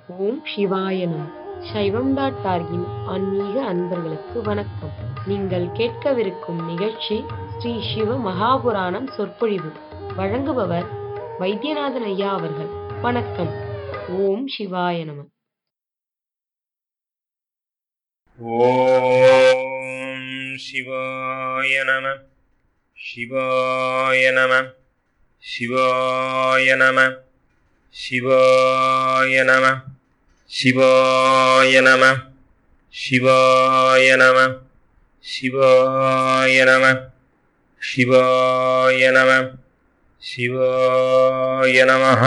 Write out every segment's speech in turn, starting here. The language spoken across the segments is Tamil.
ஓம் சிவாய நம சைவம் டாட் டார்கின் ஆன்மீக அன்பர்களுக்கு வணக்கம் நீங்கள் கேட்கவிருக்கும் நிகழ்ச்சி ஸ்ரீ சிவ மகாபுராணம் சொற்பொழிவு வழங்குபவர் வைத்தியநாதன் ஐயா அவர்கள் வணக்கம் ஓம் சிவாய நம ஓம் சிவாய நம சிவாய நம சிவாய நம சிவாய நம சிவாய நம சிவாய நம சிவாய நம சிவாய நம சிவாய நமஹ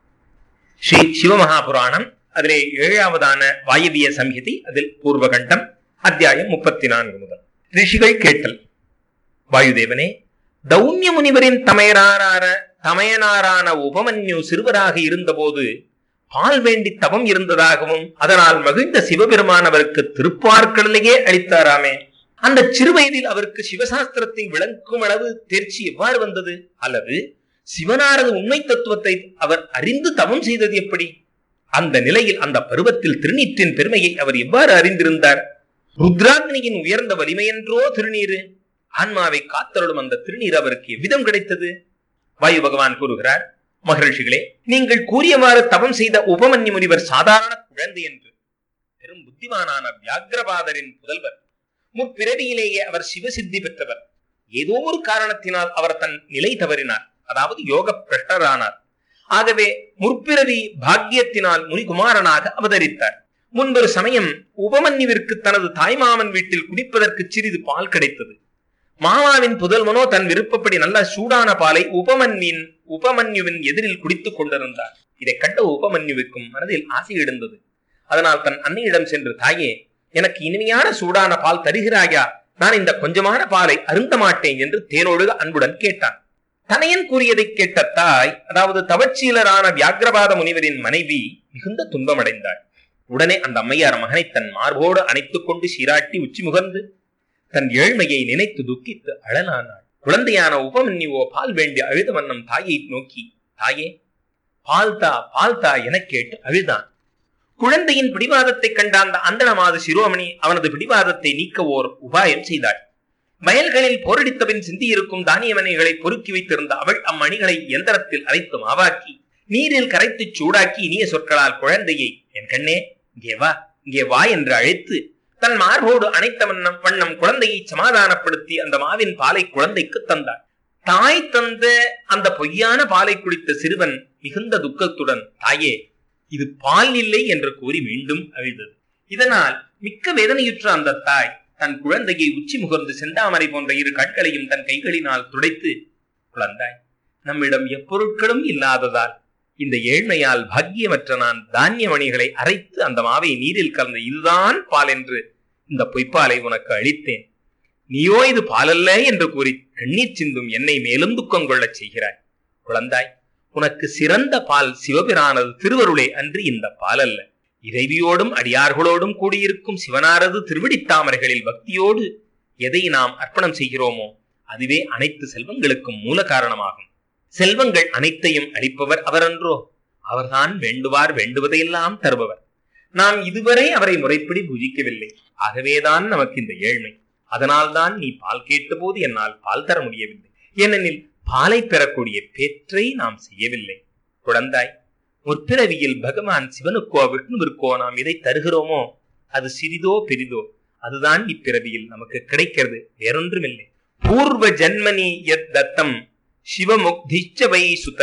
ஸ்ரீ சிவமகாபுராணம் அதிலே ஏழாவதான வாயவிய சம்ஹிதை அதில் பூர்வகண்டம் அத்தியாயம் முப்பத்தி நான்கு முதல் ரிஷிகள் கேட்டல் வாயுதேவனே தௌன்ய முனிவரின் தமையனாரான தமையனாரான உபமன்யு சிறுவராக இருந்தபோது பால் வேண்டி தவம் இருந்ததாகவும் அதனால் மகிழ்ந்த சிவபெருமான் அவருக்கு திருப்பார்க்கடலையே அளித்தாராமே அந்த சிறுவயதில் அவருக்கு சிவசாஸ்திரத்தை விளக்கும் அளவு தேர்ச்சி எவ்வாறு வந்தது அல்லது சிவனாரது உண்மை தத்துவத்தை அவர் அறிந்து தவம் செய்தது எப்படி அந்த நிலையில் அந்த பருவத்தில் திருநீற்றின் பெருமையை அவர் எவ்வாறு அறிந்திருந்தார் ருத்ராக்னியின் உயர்ந்த வலிமையென்றோ திருநீரு ஆன்மாவை காத்தருளும் அந்த திருநீர் அவருக்கு எவ்விதம் கிடைத்தது வாயு பகவான் கூறுகிறார் மகர்ஷிகளே நீங்கள் கூறியவாறு தவம் செய்த உபமன்யு முனிவர் சாதாரண குழந்தை என்று பெரும் புத்திமானான வியாகிரபாதரின் புதல்வர் முற்பிறவியிலேயே அவர் சிவசித்தி பெற்றவர் ஏதோ ஒரு காரணத்தினால் அவர் தன் நிலை தவறினார் அதாவது யோக பிரஷ்டரானார் ஆகவே முற்பிறவி பாக்கியத்தினால் முனிகுமாரனாக அவதரித்தார் முன்பொரு சமயம் உபமன்யுவிற்கு தனது தாய்மாமன் வீட்டில் குடிப்பதற்கு சிறிது பால் கிடைத்தது மாமாவின் புதல்வனோ தன் விருப்பப்படி நல்ல சூடான பாலை உபமன்வின் உபமன்யுவின் எதிரில் குடித்துக் கொண்டிருந்தார் இதை கண்ட உபமன்யுவிற்கும் மனதில் ஆசை எழுந்தது அதனால் தன் அன்னையிடம் சென்று தாயே எனக்கு இனிமையான சூடான பால் தருகிறாயா நான் இந்த கொஞ்சமான பாலை அருந்த மாட்டேன் என்று தேனொழுக அன்புடன் கேட்டான் தனையன் கூறியதை கேட்ட தாய் அதாவது தவச்சீலரான வியாகிரபாத முனிவரின் மனைவி மிகுந்த துன்பமடைந்தாள் உடனே அந்த அம்மையார் மகனை தன் மார்போடு அணைத்துக் கொண்டு சீராட்டி உச்சி முகர்ந்து தன் ஏழ்மையை நினைத்து துக்கித்து அழலானாள் குழந்தையான உபமன்யுவோ பால் வேண்டி அழுத வண்ணம் தாயை நோக்கி தாயே பால் தா பால் தா எனக் கேட்டு அழுதான் குழந்தையின் பிடிவாதத்தை கண்ட அந்த அந்தனமாது சிரோமணி அவனது பிடிவாதத்தை நீக்க ஓர் உபாயம் செய்தாள் வயல்களில் போரடித்தபின் சிந்தியிருக்கும் தானிய மணிகளை பொறுக்கி வைத்திருந்த அவள் அம்மணிகளை எந்திரத்தில் அரைத்து மாவாக்கி நீரில் கரைத்து சூடாக்கி இனிய சொற்களால் குழந்தையை என் கண்ணே இங்கே வா இங்கே வா என்று அழைத்து தன் மார்போடு அணைத்த வண்ணம் வண்ணம் குழந்தையை சமாதானப்படுத்தி அந்த மாவின் பாலை குழந்தைக்கு தந்தாள் தாய் தந்த அந்த பொய்யான பாலை குடித்த சிறுவன் மிகுந்த துக்கத்துடன் தாயே இது பால் இல்லை என்று கூறி மீண்டும் அழுதது இதனால் மிக்க வேதனையுற்ற அந்த தாய் தன் குழந்தையை உச்சி முகர்ந்து செந்தாமரை போன்ற இரு கண்களையும் தன் கைகளினால் துடைத்து குழந்தாய் நம்மிடம் எப்பொருட்களும் இல்லாததால் இந்த ஏழ்மையால் பாக்கியமற்ற நான் தானிய மணிகளை அரைத்து அந்த மாவை நீரில் கலந்த இதுதான் பால் என்று இந்த பொய்ப்பாலை உனக்கு அளித்தேன் நீயோ இது பாலல்ல என்று கூறி கண்ணீர் சிந்தும் என்னை மேலும் துக்கம் கொள்ளச் செய்கிறாய் குழந்தாய் உனக்கு சிறந்த பால் சிவபிரானது திருவருளே அன்று இந்த பால் அல்ல இறைவியோடும் அடியார்களோடும் கூடியிருக்கும் சிவனாரது திருவிடித்தாமரைகளில் பக்தியோடு எதை நாம் அர்ப்பணம் செய்கிறோமோ அதுவே அனைத்து செல்வங்களுக்கும் மூல காரணமாகும் செல்வங்கள் அனைத்தையும் அளிப்பவர் அவரன்றோ அவர்தான் வேண்டுவார் வேண்டுவதையெல்லாம் தருபவர் நாம் இதுவரை அவரை முறைப்படி பூஜிக்கவில்லை ஆகவேதான் நமக்கு இந்த ஏழ்மை அதனால்தான் நீ பால் கேட்டபோது என்னால் பால் தர முடியவில்லை ஏனெனில் பாலை பெறக்கூடிய பேற்றை நாம் செய்யவில்லை குழந்தாய் முற்பிறவியில் பகவான் சிவனுக்கோ விஷ்ணுவிற்கோ நாம் எதை தருகிறோமோ அது சிறிதோ பெரிதோ அதுதான் இப்பிறவியில் நமக்கு கிடைக்கிறது வேறொன்றுமில்லை பூர்வ ஜன்மனி எத் தத்தம் சிவமுக்திச்ச வை சுத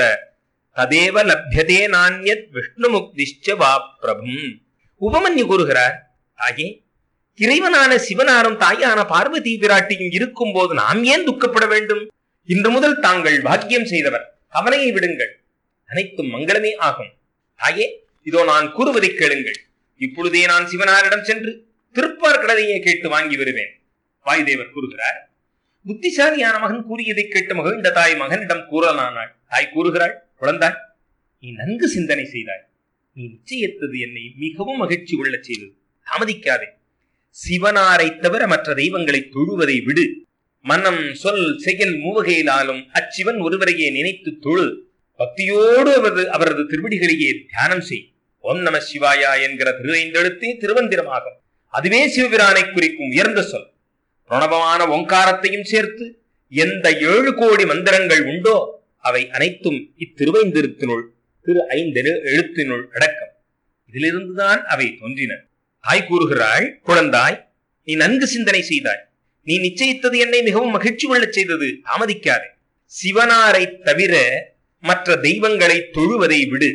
ததேவ லப்யதே நானியத் விஷ்ணுமுக்திச்ச வா பிரபும் உபமன்யு கூறுகிறார் தாயே இறைவனான சிவனாரும் தாயான பார்வதி பிராட்டியும் இருக்கும் போது நாம் ஏன் துக்கப்பட வேண்டும் இன்று முதல் தாங்கள் பாக்கியம் செய்தவர் கவலையை விடுங்கள் அனைத்தும் மங்களமே ஆகும் தாயே இதோ நான் கூறுவதை கேளுங்கள் இப்பொழுதே நான் சிவனாரிடம் சென்று திருப்பார் கடலையே கேட்டு வாங்கி வருவேன் வாயுதேவர் கூறுகிறார் புத்திசாலியான மகன் கூறியதை கேட்டு மகிழ்ந்த தாய் மகனிடம் கூறலானாள் தாய் கூறுகிறாள் குழந்தாய் நீ நன்கு சிந்தனை செய்தாய் நீ நிச்சயித்தது என்னை மிகவும் மகிழ்ச்சி கொள்ளச் செய்தது தாமதிக்காதே சிவனாரை தவிர மற்ற தெய்வங்களை தொழுவதை விடு மனம் சொல் செயல் மூவகையிலாலும் அச்சிவன் ஒருவரையே நினைத்து தொழு பக்தியோடு அவரது அவரது திருவடிகளையே தியானம் செய் ஓம் நம சிவாயா என்கிற திருவைந்தெழுத்தே திருவந்திரமாகும் அதுவே சிவபிரானை குறிக்கும் உயர்ந்த சொல் பிரணவமான ஓங்காரத்தையும் சேர்த்து எந்த ஏழு கோடி மந்திரங்கள் உண்டோ அவை அனைத்தும் இத்திருவைந்திருத்தினுள் திரு ஐந்து எழுத்தினுள் அடக்கம் இதிலிருந்துதான் அவை தோன்றின தாய் கூறுகிறாள் குழந்தாய் நீ நன்கு சிந்தனை செய்தாய் நீ நிச்சயித்தது என்னை மிகவும் மகிழ்ச்சி கொள்ளச் செய்தது தாமதிக்காதே சிவனாரை தவிர மற்ற தெய்வங்களை தொழுவதை விடு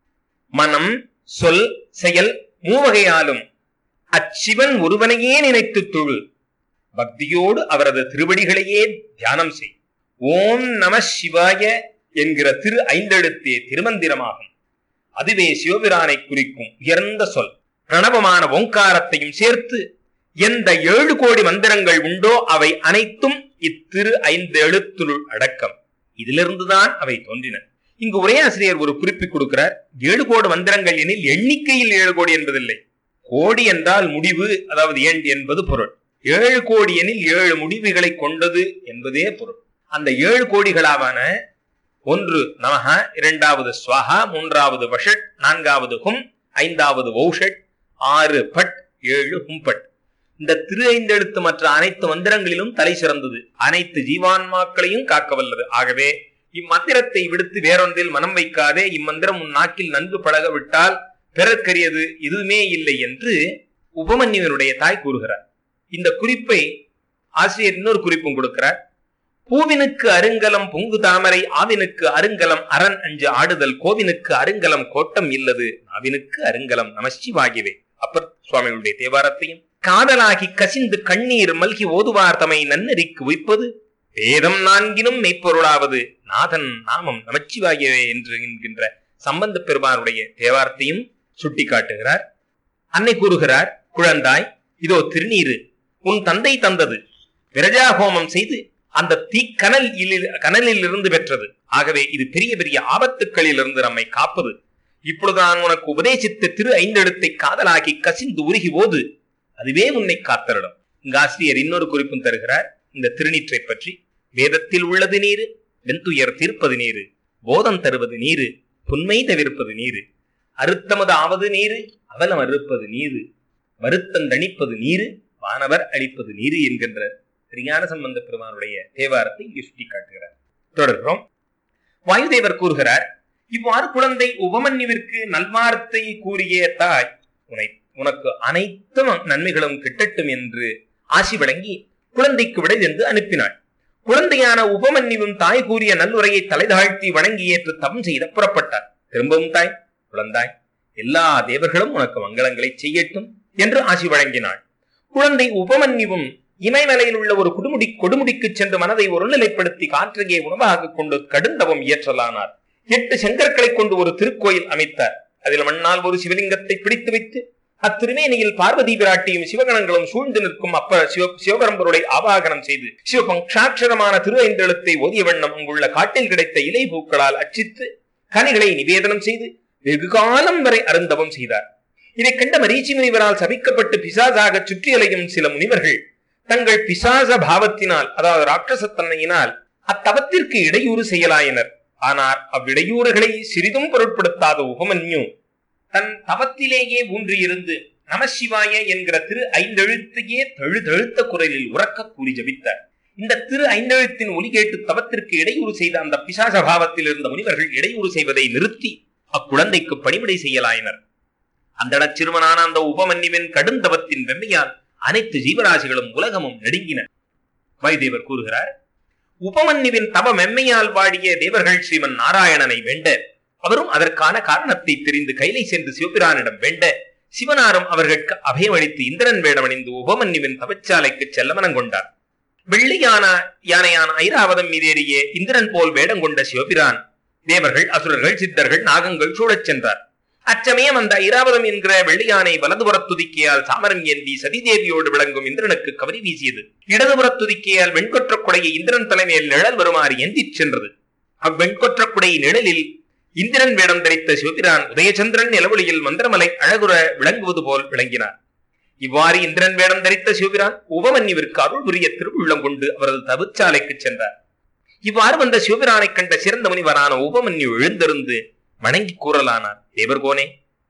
மனம் சொல் செயல் மூவகையாலும் அச்சிவன் ஒருவனையே நினைத்து தொழு பக்தியோடு அவரது திருவடிகளையே தியானம் செய் ஓம் நம சிவாய என்கிற திரு ஐந்தெழுத்தே திருமந்திரமாகும் அதுவே சிவபிரானை குறிக்கும் உயர்ந்த சொல் பிரணவமான ஓங்காரத்தையும் சேர்த்து எந்த ஏழு கோடி மந்திரங்கள் உண்டோ அவை அனைத்தும் இத்திரு ஐந்து எழுத்துள் அடக்கம் இதிலிருந்துதான் அவை தோன்றின இங்கு உரையாசிரியர் ஒரு குறிப்பு கொடுக்கிறார் ஏழு கோடி மந்திரங்கள் எனில் எண்ணிக்கையில் ஏழு கோடி என்பதில்லை கோடி என்றால் முடிவு அதாவது ஏன் என்பது பொருள் ஏழு கோடி எனில் ஏழு முடிவுகளை கொண்டது என்பதே பொருள் அந்த ஏழு கோடிகளாவன ஒன்று நமஹ இரண்டாவது ஸ்வஹா மூன்றாவது வஷட் நான்காவது ஹும் ஐந்தாவது ஓஷட் ஆறு பட் ஏழு ஹும்பட் இந்த திரு ஐந்தெழுத்து மற்ற அனைத்து மந்திரங்களிலும் தலை சிறந்தது அனைத்து ஜீவான்மாக்களையும் காக்க வல்லது ஆகவே இம்மந்திரத்தை விடுத்து வேறொன்றில் மனம் வைக்காதே இம்மந்திரம் உன் நாக்கில் நன்கு பழக விட்டால் பிறர்க்கரியது இதுவுமே இல்லை என்று உபமன்யுவனுடைய தாய் கூறுகிறார் இந்த குறிப்பை ஆசிரியர் இன்னொரு குறிப்பும் கொடுக்கிறார் பூவினுக்கு அருங்கலம் பொங்கு தாமரை ஆவினுக்கு அருங்கலம் அரண் அஞ்சு ஆடுதல் கோவினுக்கு அருங்கலம் கோட்டம் இல்லது நாவினுக்கு அருங்கலம் நமசிவாகியவே அப்பர் சுவாமிகளுடைய தேவாரத்தையும் காதலாகி கசிந்து கண்ணீர் மல்கி ஓதுவார் தமை நன்னறிக்கு வைப்பது வேதம் நான்கினும் மெய்ப்பொருளாவது நாதன் நாமம் நமச்சிவாகியவே என்று என்கின்ற சம்பந்த பெருமானுடைய தேவாரத்தையும் சுட்டி காட்டுகிறார் அன்னை கூறுகிறார் குழந்தாய் இதோ திருநீரு உன் தந்தை தந்தது விரஜா ஹோமம் செய்து அந்த தீக்கனல் கனலில் இருந்து பெற்றது ஆகவே இது பெரிய பெரிய ஆபத்துக்களில் இருந்து நம்மை காப்பது இப்பொழுது நான் உனக்கு உபதேசித்த திரு ஐந்தெழுத்தை காதலாகி கசிந்து உருகி போது அதுவே உன்னை காத்தரிடும் இங்கு ஆசிரியர் இன்னொரு குறிப்பும் தருகிறார் இந்த திருநீற்றை பற்றி வேதத்தில் உள்ளது நீரு வெந்துயர் தீர்ப்பது நீரு போதம் தருவது நீரு புன்மை தவிர்ப்பது நீரு அறுத்தமது ஆவது நீரு அவலம் அறுப்பது நீரு வருத்தம் தணிப்பது நீரு வானவர் அளிப்பது நீரு என்கின்ற திருஞான சம்பந்த பெருமானுடைய தேவாரத்தை இங்கே சுட்டி காட்டுகிறார் தொடர்கிறோம் வாயுதேவர் கூறுகிறார் இவ்வாறு குழந்தை உபமன்யுவிற்கு நல்வார்த்தை கூறிய தாய் உனை உனக்கு அனைத்து நன்மைகளும் கிட்டட்டும் என்று ஆசி வழங்கி குழந்தைக்கு விடை என்று அனுப்பினாள் குழந்தையான உபமன்யுவும் தாய் கூறிய நல்லுரையை தலை தாழ்த்தி வணங்கி ஏற்று தம் செய்த புறப்பட்டார் திரும்பவும் தாய் குழந்தாய் எல்லா தேவர்களும் உனக்கு மங்களங்களை செய்யட்டும் என்று ஆசி வழங்கினாள் குழந்தை உபமன்யுவும் இமயமலையில் உள்ள ஒரு குடுமுடி கொடுமுடிக்கு சென்று மனதை ஒருநிலைப்படுத்தி காற்றையே உணவாக கொண்டு கடுந்தவம் இயற்றலானார் எட்டு செங்கற்களை கொண்டு ஒரு திருக்கோயில் அமைத்தார் அதில் மண்ணால் ஒரு சிவலிங்கத்தை பிடித்து வைத்து அத்திருமேனியில் பார்வதி பிராட்டியும் சிவகணங்களும் சூழ்ந்து நிற்கும் அப்ப சிவ சிவபரம்பருடைய ஆவாகனம் செய்து சிவபங்காட்சரமான திரு ஐந்தெழுத்தை ஓதிய வண்ணம் அங்குள்ள காட்டில் கிடைத்த இலை பூக்களால் அச்சித்து கனிகளை நிவேதனம் செய்து வெகு காலம் வரை அருந்தவம் செய்தார் இதை கண்ட மரீச்சி முனிவரால் சபிக்கப்பட்டு பிசாசாக சுற்றியலையும் சில முனிவர்கள் தங்கள் பிசாச பாவத்தினால் அதாவது ராட்சசத்தன்மையினால் அத்தவத்திற்கு இடையூறு செய்யலாயினர் ஆனால் அவ்விடையூறுகளை சிறிதும் பொருட்படுத்தாத உபமன்யு தன் தவத்திலேயே ஊன்றியிருந்து நமசிவாய என்கிற திரு ஐந்தெழுத்தையே தழுதழுத்த குரலில் உறக்க கூறி ஜபித்தார் இந்த திரு ஐந்தெழுத்தின் ஒலி கேட்டு தவத்திற்கு இடையூறு செய்த அந்த பிசாச பாவத்தில் இருந்த முனிவர்கள் இடையூறு செய்வதை நிறுத்தி அக்குழந்தைக்கு பணிவிடை செய்யலாயினர் அந்த சிறுவனான அந்த உபமன்யுவின் கடுந்தவத்தின் வெம்மையால் அனைத்து ஜீவராசிகளும் உலகமும் நடுங்கின வைதேவர் கூறுகிறார் உபமன்யுவின் தவ மெம்மையால் வாடிய தேவர்கள் ஸ்ரீமன் நாராயணனை வேண்ட அவரும் அதற்கான காரணத்தை தெரிந்து கைலை சென்று சிவபிரானிடம் வேண்ட சிவனாரும் அவர்களுக்கு அபயமளித்து இந்திரன் வேடமணிந்து உபமன்யுவின் தவச்சாலைக்கு செல்லமனம் கொண்டார் வெள்ளியான யானையான ஐராவதம் மீதேறிய இந்திரன் போல் வேடம் கொண்ட சிவபிரான் தேவர்கள் அசுரர்கள் சித்தர்கள் நாகங்கள் சூழச் சென்றார் அச்சமயம் அந்த ஐராவதம் என்கிற வெள்ளியானை வலதுபுறத் துதிக்கையால் சாமரம் ஏந்தி சதிதேவியோடு விளங்கும் இந்திரனுக்கு கவரி வீசியது இடதுபுறத் துதிக்கையால் வெண்கொற்ற குடையை இந்திரன் தலைமையில் நிழல் வருமாறு ஏந்திச் சென்றது அவ்வெண்கொற்ற குடை நிழலில் இந்திரன் வேடம் தரித்த சிவபிரான் உதயச்சந்திரன் நிலவொளியில் மந்திரமலை அழகுற விளங்குவது போல் விளங்கினார் இவ்வாறு இந்திரன் வேடம் தரித்த சிவபிரான் உபமன்யுவிற்கு அருள் புரிய திருவுள்ளம் கொண்டு அவரது தவிச்சாலைக்கு சென்றார் இவ்வாறு வந்த சிவபிரானை கண்ட சிறந்த முனிவரான உபமன்யு எழுந்திருந்து வணங்கி கூறலானார் தேவர்கோனே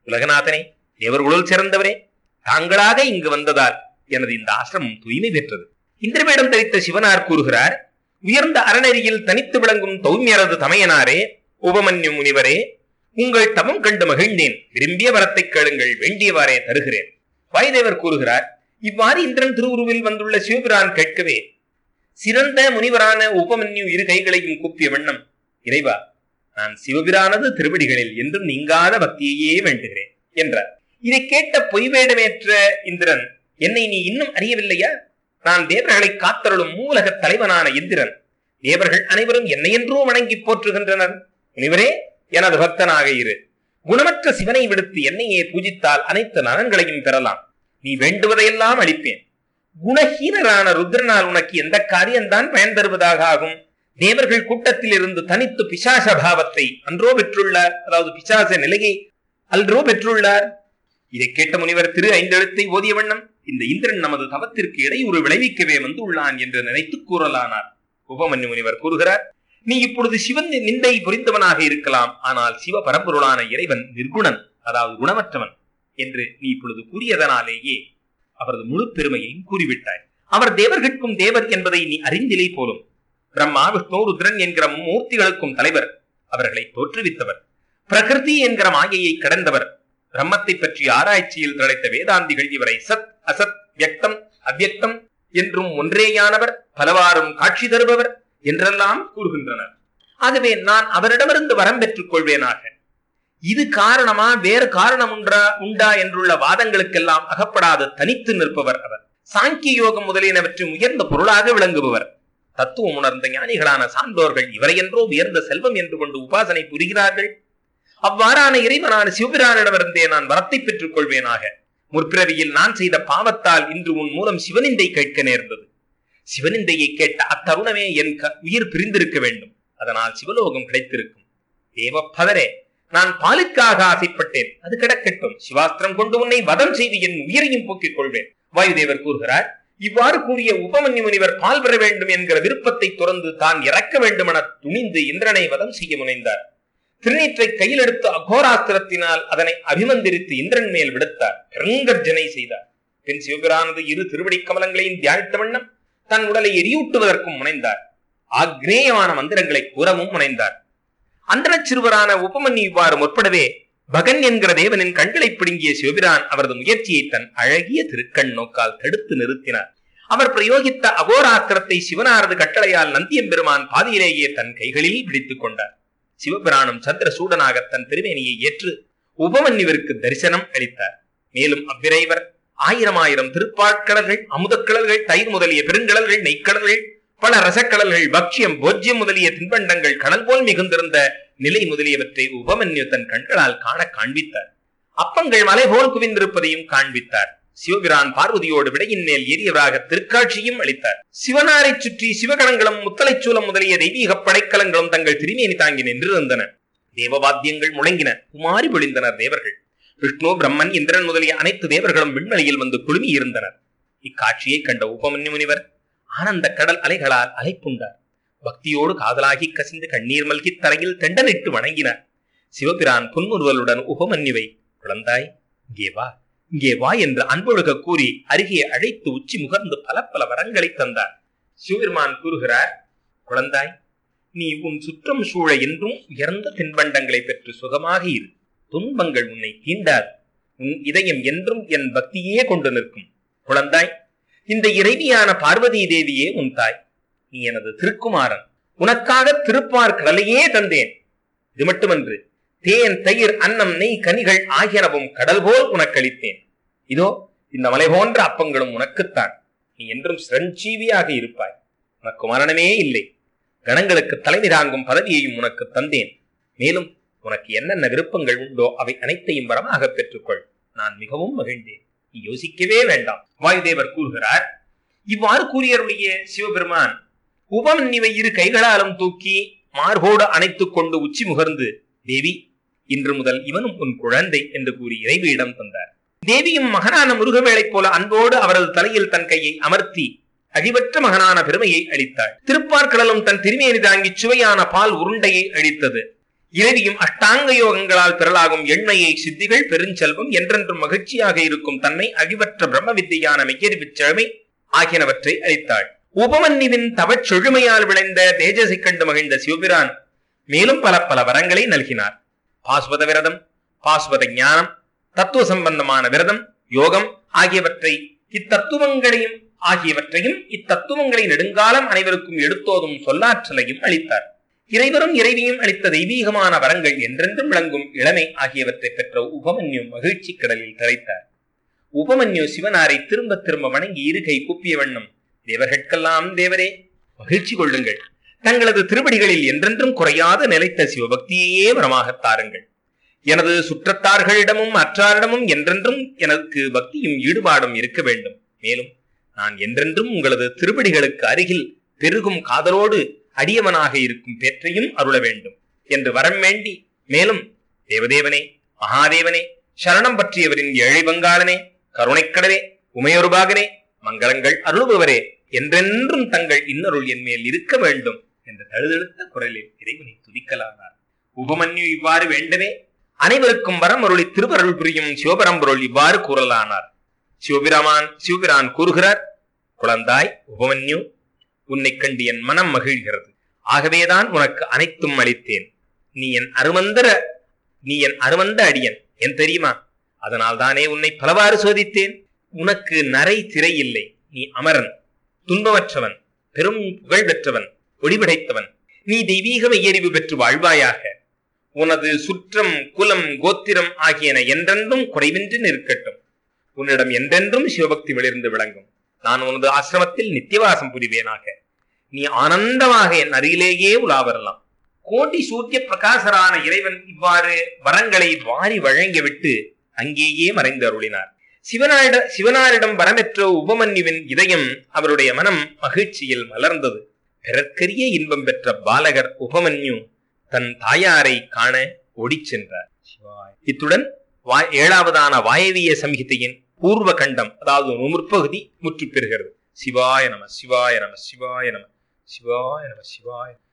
உலகநாதனே தேவர்களுள் சிறந்தவரே தாங்களாக இங்கு வந்ததால் எனது இந்த ஆசிரமம் தூய்மை பெற்றது இந்திரவேடம் தரித்த சிவனார் கூறுகிறார் உயர்ந்த அறநெறியில் தனித்து விளங்கும் தௌமியரது தமையனாரே உபமன்யு முனிவரே உங்கள் தவம் கண்டு மகிழ்ந்தேன் விரும்பிய வரத்தை கேளுங்கள் வேண்டியவாறே தருகிறேன் வாயுதேவர் கூறுகிறார் இவ்வாறு இந்திரன் திருவுருவில் வந்துள்ள சிவபிரான் கேட்கவே சிறந்த முனிவரான உபமன்யு இரு கைகளையும் கூப்பிய வண்ணம் இறைவா நான் சிவபிரானது திருவடிகளில் என்றும் நீங்காத பக்தியையே வேண்டுகிறேன் என்றார் இதை கேட்ட பொய்வேடமேற்ற இந்திரன் என்னை நீ இன்னும் அறியவில்லையா நான் தேவர்களை காத்தருளும் மூலக தலைவனான இந்திரன் தேவர்கள் அனைவரும் என்னையென்றோ வணங்கி போற்றுகின்றனர் முனிவரே எனது பக்தனாக இரு குணமற்ற சிவனை விடுத்து என்னையே பூஜித்தால் அனைத்து நலன்களையும் பெறலாம் நீ வேண்டுவதையெல்லாம் அளிப்பேன் குணஹீனரான ருத்ரனால் உனக்கு எந்த காரியம்தான் பயன் தருவதாக ஆகும் தேவர்கள் கூட்டத்தில் இருந்து தனித்து பிசாச பாவத்தை அன்றோ பெற்றுள்ளார் அதாவது பிசாச நிலையை அல்றோ பெற்றுள்ளார் இதை கேட்ட முனிவர் திரு ஐந்தெழுத்தை ஓதிய வண்ணம் இந்த இந்திரன் நமது தவத்திற்கு இடையூறு விளைவிக்கவே வந்துள்ளான் என்று நினைத்து கூறலானார் உபமன்யு முனிவர் கூறுகிறார் நீ இப்பொழுது சிவன் நிந்தை புரிந்தவனாக இருக்கலாம் ஆனால் சிவ பரம்பொருளான இறைவன் நிர்குணன் அதாவது குணமற்றவன் என்று நீ இப்பொழுது கூறியதனாலேயே அவரது முழு பெருமையையும் கூறிவிட்டாய் அவர் தேவர்கட்கும் தேவர் என்பதை நீ அறிந்திலே போலும் பிரம்மா விஷ்ணு ருத்ரன் என்கிற மூர்த்திகளுக்கும் தலைவர் அவர்களை தோற்றுவித்தவர் பிரகிருதி என்கிற மாயையை கடந்தவர் பிரம்மத்தை பற்றி ஆராய்ச்சியில் திளைத்த வேதாந்திகள் இவரை சத் அசத் வியக்தம் அவ்யக்தம் என்றும் ஒன்றேயானவர் பலவாறும் காட்சி தருபவர் என்றெல்லாம் கூறுகின்றனர் ஆகவே நான் அவரிடமிருந்து வரம் பெற்றுக் கொள்வேனாக இது காரணமா வேறு காரணம் உண்டா உண்டா என்றுள்ள வாதங்களுக்கெல்லாம் அகப்படாது தனித்து நிற்பவர் அவர் சாங்கிய யோகம் முதலியனவற்றின் உயர்ந்த பொருளாக விளங்குபவர் தத்துவம் உணர்ந்த ஞானிகளான சான்றோர்கள் இவரையென்றோ உயர்ந்த செல்வம் என்று கொண்டு உபாசனை புரிகிறார்கள் அவ்வாறான இறைவனான சிவபிரானிடமிருந்தே நான் வரத்தை பெற்றுக் கொள்வேனாக முற்பிறவியில் நான் செய்த பாவத்தால் இன்று உன் மூலம் சிவனிந்தை கேட்க நேர்ந்தது சிவனிந்தையை கேட்ட அத்தருணமே என் க- உயிர் பிரிந்திருக்க வேண்டும் அதனால் சிவலோகம் கிடைத்திருக்கும் தேவப்பதரே நான் பாலுக்காக ஆசைப்பட்டேன் அது கிடக்கட்டும் சிவாஸ்திரம் கொண்டு உன்னை வதம் செய்து என் உயிரையும் போக்கிக் கொள்வேன் வாயுதேவர் கூறுகிறார் இவ்வாறு கூறிய உபமன்யு முனிவர் பால் பெற வேண்டும் என்கிற விருப்பத்தை துறந்து தான் இறக்க வேண்டுமென துணிந்து இந்திரனை வதம் செய்ய முனைந்தார் திருநீற்றை கையில் எடுத்து அகோராஸ்திரத்தினால் அதனை அபிமந்திரித்து இந்திரன் மேல் விடுத்தார் பெருங்கர்ஜனை செய்தார் பின் சிவபிரானது இரு திருவடி கமலங்களையும் தியானித்த வண்ணம் தன் உடலை எரியூட்டுவதற்கும் முனைந்தார் ஆக்னேயமான மந்திரங்களை கூறவும் முனைந்தார் அந்தனச் சிறுவரான உபமன்யு இவ்வாறு முற்படவே பகன் என்கிற தேவனின் கண்களை பிடுங்கிய சிவபிரான் அவரது முயற்சியை தன் அழகிய திருக்கண் நோக்கால் தடுத்து நிறுத்தினார் அவர் பிரயோகித்த அகோராஸ்திரத்தை சிவனாரது கட்டளையால் நந்தியம்பெருமான் பாதியிலேயே தன் கைகளில் பிடித்துக் கொண்டார் சிவபிரானும் சந்திர சூடனாக தன் திருமேனியை ஏற்று உபமன்யுவிற்கு தரிசனம் அளித்தார் மேலும் அவ்விரைவர் ஆயிரம் ஆயிரம் திருப்பாட்கடல்கள் அமுதக்கடல்கள் தயிர் முதலிய பெருங்கடல்கள் நெய்க்கடல்கள் பல ரசக்கடல்கள் பக்ஷ்யம் போஜ்யம் முதலிய தின்பண்டங்கள் கடல் போல் மிகுந்திருந்த நிலை முதலியவற்றை உபமன்யு தன் கண்களால் காண காண்பித்தார் அப்பங்கள் மலை போல் குவிந்திருப்பதையும் காண்பித்தார் சிவபிரான் பார்வதியோடு விடையின் மேல் ஏறியவராக திருக்காட்சியும் அளித்தார் சிவனாரைச் சுற்றி சிவகணங்களும் முத்தலைச்சூலம் முதலிய தெய்வீக படைக்கலங்களும் தங்கள் திருமேனி தாங்கி நின்றிருந்தன தேவவாத்தியங்கள் முழங்கின குமாரி பொழிந்தனர் தேவர்கள் விஷ்ணு பிரம்மன் இந்திரன் முதலிய அனைத்து தேவர்களும் விண்வெளியில் வந்து குழுமி இருந்தனர் இக்காட்சியை கண்ட உபமன்யு முனிவர் ஆனந்த கடல் அலைகளால் அலைப்புண்டார் பக்தியோடு காதலாகி கசிந்து கண்ணீர் மல்கி தரையில் தெண்டனிட்டு வணங்கினார் சிவபிரான் புன்முறுவலுடன் உபமன்யுவை குழந்தாய் இங்கே வா இங்கே வா என்று அன்பொழுக கூறி அருகே அழைத்து உச்சி முகர்ந்து பல பல வரங்களை தந்தார் சிவபெருமான் கூறுகிறார் குழந்தாய் நீ உன் சுற்றம் சூழ என்றும் உயர்ந்த தின்பண்டங்களை பெற்று சுகமாக இரு துன்பங்கள் உன்னை தீண்டாது உன் இதயம் என்றும் என் பக்தியே கொண்டு நிற்கும் குழந்தாய் இந்த இறைவியான பார்வதி தேவியே உன் தாய் நீ எனது திருக்குமாரன் உனக்காக திருப்பார் கடலையே தந்தேன் இது மட்டுமன்று தேன் தயிர் அன்னம் நெய் கனிகள் ஆகியனவும் கடல் போல் உனக்களித்தேன் இதோ இந்த மலை போன்ற அப்பங்களும் உனக்குத்தான் நீ என்றும் சிரஞ்சீவியாக இருப்பாய் உனக்கு மரணமே இல்லை கணங்களுக்கு தலைமை தாங்கும் பதவியையும் உனக்கு தந்தேன் மேலும் உனக்கு என்னென்ன விருப்பங்கள் உண்டோ அவை அனைத்தையும் வரமாக பெற்றுக்கொள் நான் மிகவும் மகிழ்ந்தேன் நீ யோசிக்கவே வேண்டாம் வாயுதேவர் கூறுகிறார் இவ்வாறு கூறியருடைய சிவபெருமான் உபமன்னிவை இரு கைகளாலும் தூக்கி மார்போடு அணைத்துக் கொண்டு உச்சி முகர்ந்து தேவி இன்று முதல் இவனும் உன் குழந்தை என்று கூறி இறைவியிடம் தந்தார் தேவியும் மகனான முருகவேளைப் போல அன்போடு அவரது தலையில் தன் கையை அமர்த்தி அழிவற்ற மகனான பெருமையை அளித்தாள் திருப்பார்கடலும் தன் திருமேனி தாங்கி சுவையான பால் உருண்டையை அளித்தது இறுதியும் அஷ்டாங்க யோகங்களால் பெறலாகும் எண்மையை சித்திகள் பெருஞ்செல்வம் என்றென்றும் மகிழ்ச்சியாக இருக்கும் தன்மை அழிவற்ற பிரம்ம வித்தியான மெய்யறிவுச் செழுமை ஆகியனவற்றை அளித்தாள் உபமன்யுவின் தவச் செழுமையால் விளைந்த தேஜஸை கண்டு மகிழ்ந்த சிவபிரான் மேலும் பல பல வரங்களை நல்கினார் பாஸ்வத விரதம் பாஸ்வத ஞானம் தத்துவ சம்பந்தமான விரதம் யோகம் ஆகியவற்றை இத்தத்துவங்களையும் ஆகியவற்றையும் இத்தத்துவங்களை நெடுங்காலம் அனைவருக்கும் எடுத்தோதும் சொல்லாற்றலையும் அளித்தார் இறைவரும் இறைவியும் அளித்த தெய்வீகமான வரங்கள் என்றென்றும் விளங்கும் இளமை ஆகியவற்றை பெற்ற உபமன்யு மகிழ்ச்சி கடலில் திளைத்தார் உபமன்யு சிவனாரை திரும்ப திரும்ப வணங்கி இருகை கூப்பிய வண்ணம் தேவர்கட்கெல்லாம் தேவரே மகிழ்ச்சி கொள்ளுங்கள் தங்களது திருவடிகளில் என்றென்றும் குறையாத நிலைத்த சிவபக்தியையே வரமாகத் தாருங்கள் எனது சுற்றத்தார்களிடமும் அற்றாரிடமும் என்றென்றும் எனக்கு பக்தியும் ஈடுபாடும் இருக்க வேண்டும் மேலும் நான் என்றென்றும் உங்களது திருவடிகளுக்கு அருகில் பெருகும் காதலோடு அடியவனாக இருக்கும் பேற்றையும் அருள வேண்டும் என்று வரம் வேண்டி மேலும் தேவதேவனே மகாதேவனே சரணம் பற்றியவரின் ஏழை பங்காளனே கருணைக்கடலே உமையொருபாகனே மங்களங்கள் அருளுபவரே என்றென்றும் தங்கள் இன்னருள் என் மேல் இருக்க வேண்டும் என்ற தழுதழுத்த குரலில் இறைவனை துதிக்கலானார் உபமன்யு இவ்வாறு வேண்டவே அனைவருக்கும் வரம் அருளி திருவருள் புரியும் சிவபரம்பொருள் இவ்வாறு கூறலானார் சிவபிராமான் சிவபிரான் கூறுகிறார் குழந்தாய் உபமன்யு உன்னை கண்டு என் மனம் மகிழ்கிறது ஆகவேதான் உனக்கு அனைத்தும் அளித்தேன் நீ என் அருமந்தர நீ என் அருமந்த அடியன் என் தெரியுமா அதனால் தானே உன்னை பலவாறு சோதித்தேன் உனக்கு நரை திரை இல்லை நீ அமரன் துன்பமற்றவன் பெரும் புகழ் பெற்றவன் ஒளிபடைத்தவன் நீ தெய்வீக மெய்யறிவு பெற்று வாழ்வாயாக உனது சுற்றம் குலம் கோத்திரம் ஆகியன என்றென்றும் குறைவின்றி நிற்கட்டும் உன்னிடம் என்றென்றும் சிவபக்தி விளிர்ந்து விளங்கும் நான் உனது ஆசிரமத்தில் நித்தியவாசம் புரிவேனாக நீ ஆனந்தமாக என் அருகிலேயே உலா வரலாம் கோட்டி சூரிய பிரகாசரான இறைவன் இவ்வாறு வரங்களை வாரி வழங்கிவிட்டு அங்கேயே மறைந்து அருளினார் சிவனாரிட சிவனாரிடம் வரமெற்ற உபமன்யுவின் இதயம் அவருடைய மனம் மகிழ்ச்சியில் மலர்ந்தது பிறர்க்கரிய இன்பம் பெற்ற பாலகர் உபமன்யு தன் தாயாரை காண ஓடிச் சென்றார் இத்துடன் வா- ஏழாவதான வாயவிய சம்ஹிதையின் பூர்வ கண்டம் அதாவது முற்பகுதி முற்று பெறுகிறது சிவாய நம சிவாய நம சிவாய நம சிவாய நம சிவாய